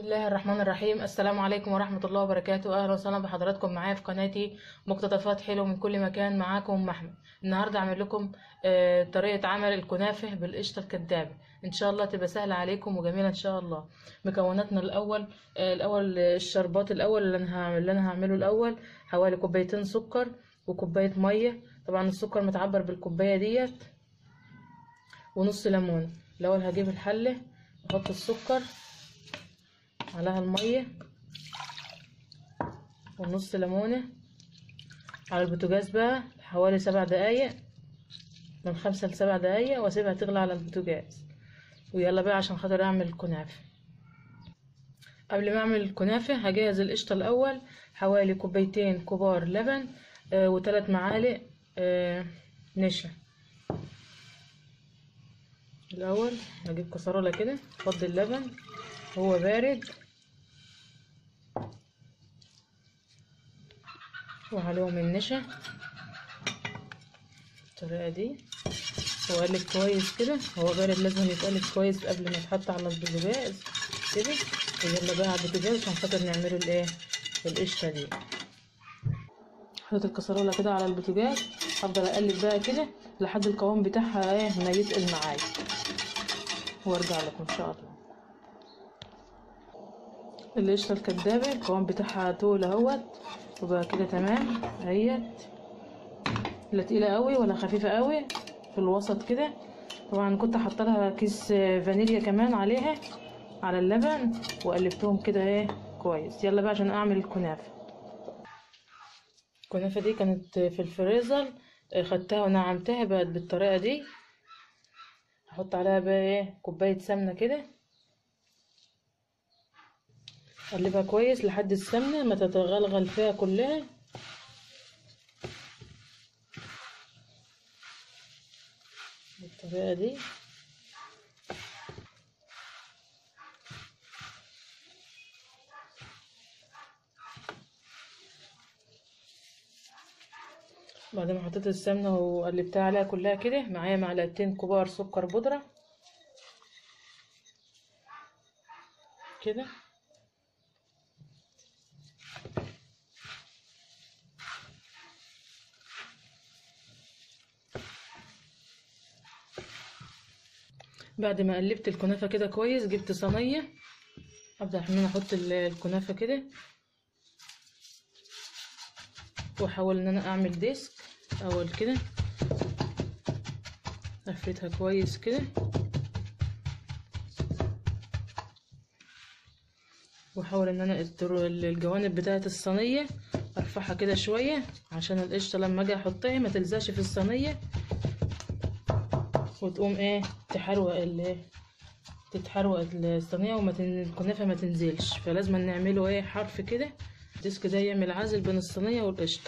بسم الله الرحمن الرحيم السلام عليكم ورحمة الله وبركاته أهلا وسهلا بحضراتكم معايا في قناتي مقتطفات حلو من كل مكان معاكم أم أحمد النهاردة أعمل لكم آه، طريقة عمل الكنافة بالقشطة الكدابة إن شاء الله تبقى سهلة عليكم وجميلة إن شاء الله مكوناتنا الأول آه، الأول آه، الشربات الأول اللي أنا هعمل اللي أنا هعمله الأول حوالي كوبايتين سكر وكوباية مية طبعا السكر متعبر بالكوباية ديت ونص ليمونة الأول هجيب الحلة أحط السكر عليها المية ونص ليمونة على البوتاجاز بقى حوالي سبع دقايق من خمسة لسبع دقايق واسيبها تغلي على البوتاجاز ويلا بقى عشان خاطر اعمل الكنافة قبل ما اعمل الكنافة هجهز القشطة الاول حوالي كوبايتين كبار لبن آه وثلاث معالق آه نشا الاول هجيب كسرولة كده افضي اللبن هو بارد وعليهم النشا بالطريقة دي واقلب كويس كده هو بارد لازم يتقلب كويس قبل ما يتحط على البوتاجاز كده ويلا بقى على البوتاجاز عشان خاطر نعمله الايه القشطة دي حطيت الكسرولة كده على البوتاجاز هفضل اقلب بقى كده لحد القوام بتاعها ايه ما يتقل معايا وارجع لكم ان شاء الله القشطة الكدابة القوام بتاعها طول اهوت وبقى كده تمام اهيت لا تقيلة قوي ولا خفيفة قوي في الوسط كده طبعا كنت حاطه لها كيس فانيليا كمان عليها على اللبن وقلبتهم كده ايه كويس يلا بقى عشان اعمل الكنافة الكنافة دي كانت في الفريزر خدتها ونعمتها بقت بالطريقة دي احط عليها بقى ايه كوباية سمنة كده اقلبها كويس لحد السمنة ما تتغلغل فيها كلها بالطريقة دي بعد ما حطيت السمنة وقلبتها عليها كلها كده معايا معلقتين كبار سكر بودرة كده بعد ما قلبت الكنافة كده كويس جبت صينية ابدأ ان انا احط الكنافة كده واحاول ان انا اعمل ديسك اول كده افردها كويس كده واحاول ان انا الجوانب بتاعه الصينيه ارفعها كده شويه عشان القشطه لما اجي احطها ما تلزقش في الصينيه وتقوم ايه تحروق ال تتحروق الصينيه وما تن... الكنافه ما تنزلش فلازم نعمله ايه حرف كده الديسك ده يعمل عازل بين الصينيه والقشطه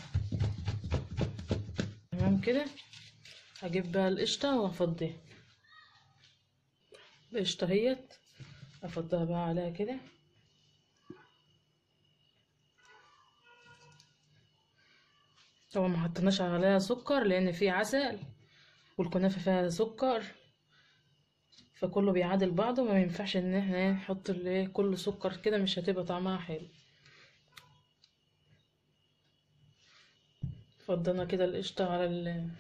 تمام كده هجيب بقى القشطه وافضيها القشطه اهيت افضيها بقى عليها كده طبعا ما حطيناش عليها سكر لان في عسل والكنافه فيها سكر فكله بيعادل بعضه ما ينفعش ان احنا نحط الايه كل سكر كده مش هتبقى طعمها حلو فضينا كده القشطه على ال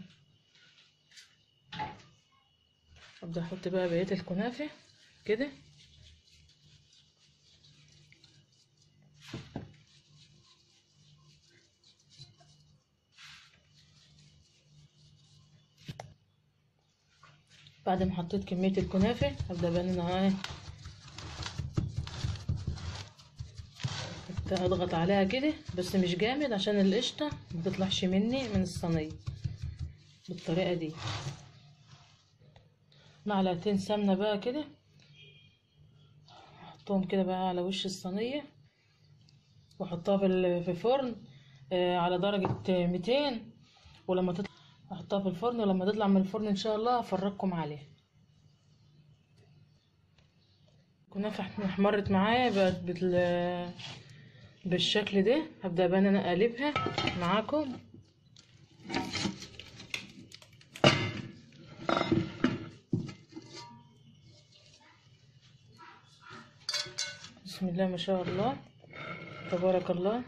ابدا احط بقى بقيه الكنافه كده بعد ما حطيت كمية الكنافة هبدأ بقى ان انا ايه اضغط عليها كده بس مش جامد عشان القشطة متطلعش مني من الصينية بالطريقة دي معلقتين سمنة بقى كده احطهم كده بقى على وش الصينية واحطها في في الفرن على درجة ميتين ولما تطلع احطها في الفرن ولما تطلع من الفرن ان شاء الله افرجكم عليها الكنافه احمرت معايا بقت بال... بالشكل ده هبدا بقى انا اقلبها معاكم بسم الله ما شاء الله تبارك الله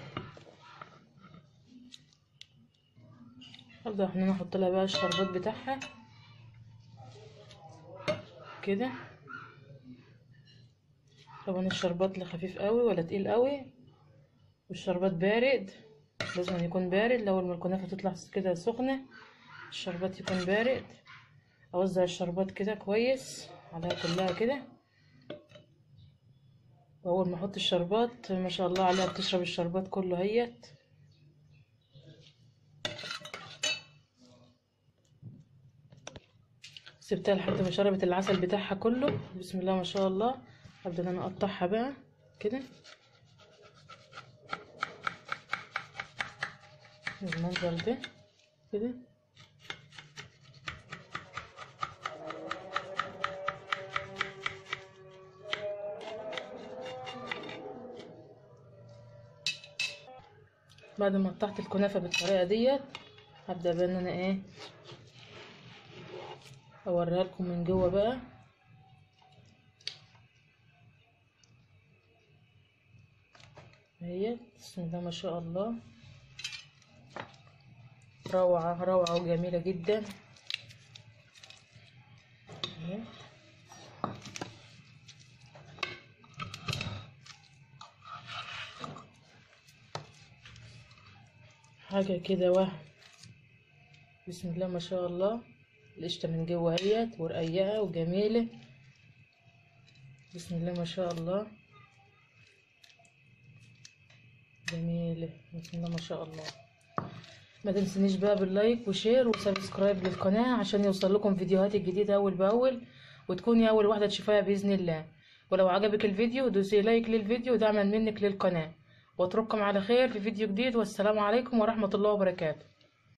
ابدا ان انا احط لها بقى الشربات بتاعها كده طبعا الشربات لا خفيف قوي ولا تقيل قوي والشربات بارد لازم أن يكون بارد لو ما الكنافه تطلع كده سخنه الشربات يكون بارد اوزع الشربات كده كويس عليها كلها كده واول ما احط الشربات ما شاء الله عليها بتشرب الشربات كله هيت سبتها لحد ما شربت العسل بتاعها كله بسم الله ما شاء الله هبدا ان انا اقطعها بقى كده بالمنظر ده كده بعد ما قطعت الكنافه بالطريقه ديت هبدا بقى ان انا ايه اوريها لكم من جوه بقى اهي بسم الله ما شاء الله روعة روعة وجميلة جدا اهي. حاجة كده وهم بسم الله ما شاء الله القشطة من جوه اهيت ورقيقة وجميلة بسم الله ما شاء الله جميلة بسم الله ما شاء الله ما تنسنيش بقى باللايك وشير وسبسكرايب للقناة عشان يوصل لكم فيديوهاتي الجديدة أول بأول وتكوني أول واحدة تشوفيها بإذن الله ولو عجبك الفيديو دوسي لايك للفيديو دعما منك للقناة واترككم على خير في فيديو جديد والسلام عليكم ورحمة الله وبركاته